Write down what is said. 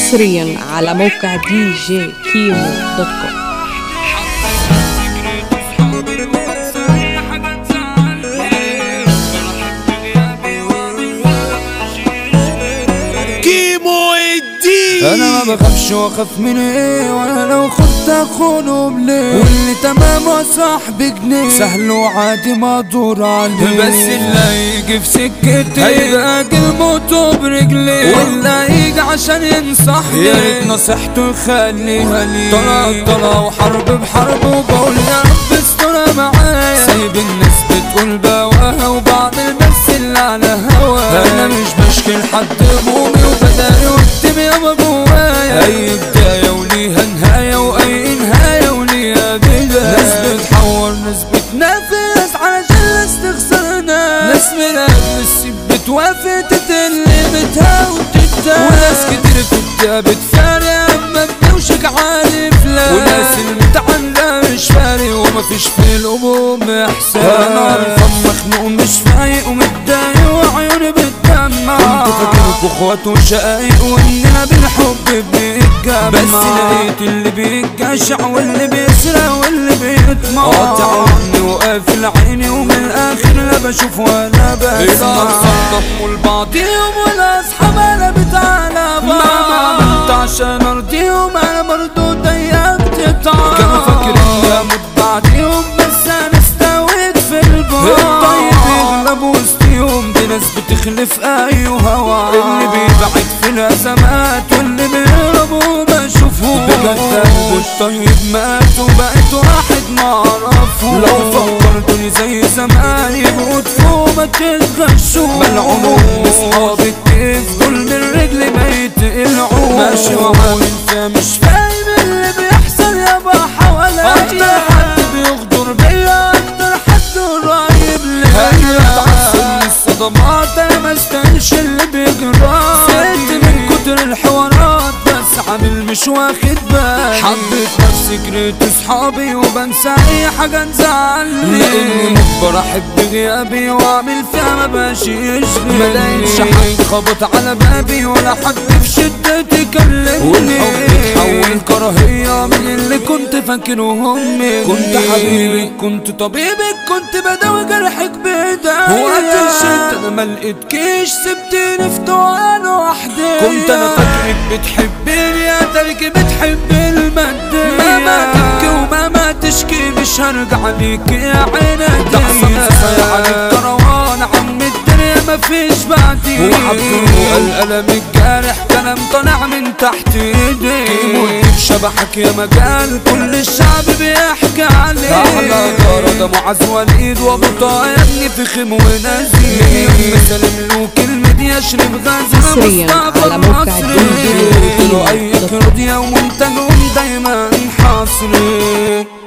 حصريا على موقع دي جي كيمو دوت كوم كيمو الدين انا ما بخافش واخاف من ايه وانا لو خدت اخونه بليه واللي تمام وصاحبي جنيه سهل وعادي ما ادور عليه بس اللي يجي في سكتي هيبقى موته برجليه واللي يجي عشان ينصحني يا ريت نصيحته يخليها لي طلع طلع وحرب بحرب وبقول يا رب استر معايا سايب الناس بتقول بواها وبعض البس اللي على هوا انا مش بشكي لحد همومي وبداري واكتب يابا جوايا اي بداية وليها نهاية واي نهاية وليها بداية ناس بتحور ناس بتنافس علشان ناس تخسر ناس ناس من قبل السيب بتوافق تتقل بتها وتتها وناس كتير في الدنيا بتفارق اما بنوشك عالي فلان وناس المتعلقة مش فارق ومفيش في الهموم احساس انا عارفة مخنوق مش فايق ومتضايق وعيوني بتدمع كنت فاكركوا اخوات وشقايق واننا بالحب بنتجمع بس لقيت اللي بيتجشع واللي بيسرق واللي بيطمع قاطع عني وقافل عيني ومن الاخر لا بشوف ولا بسمع صدقوا لبعضيهم والاصحاب انا بتعالى مهما عملت عشان ارضيهم انا برضو ضيقت طعام كانوا فاكرين اموت بعديهم بس انا استويت في البار الطيب يغلب وسطيهم دي ناس بتخلف اي هوا اللي بيبعد في الازمات واللي بيهرب وبشوفه بجد قلبه الطيب مات وبقيت واحد معرفه لو فكرتوني زي زمان يبقوا تفوق ما تتغشوا ملعونهم بصحابي كيف دول من رجلي ما يتقلعوا ماشي وعامل فيها مش فاهم اللي بيحصل يابا حواليا اكتر حد بيغدر بيا اكتر حد قريب ليا تعصب الصدمات انا ما استاهلش اللي بيجرى زهقت من كتر الحوارات بس عامل مش واخد بالي حبيت نفسي جريت اصحابي وبنسى اي حاجه تزعلني لاني مجبر احب غيابي واعمل فيها ما بقاش يشغلني ما لقيتش حد خبط على بابي ولا حد في شدتي كلمني والحب اتحول كراهيه من اللي كنت فاكرهم مني كنت حبيبك كنت طبيبك كنت بداوي جرحك بايديا وقت الشتا انا ما لقيتكيش سبتني في توان وحدي كنت انا فاكرك بتحبيني يا تركي بتحب المادة مهما تبكي ومهما تشكي مش هرجع ليك يا عينك ده حصل على الكروان عم الدنيا مفيش بعدي وعبد الألم الجارح كلام طالع من تحت ايدي كيمو شبحك يا مجال كل الشعب بيحكي عليه احلى دارة ده معز وليد وابو طه يا ابني فخم ونزيل مسلم له كلمة يشرب غاز حصرياً على موقع DJ اي كردية ومنتجهم دايما حاصرين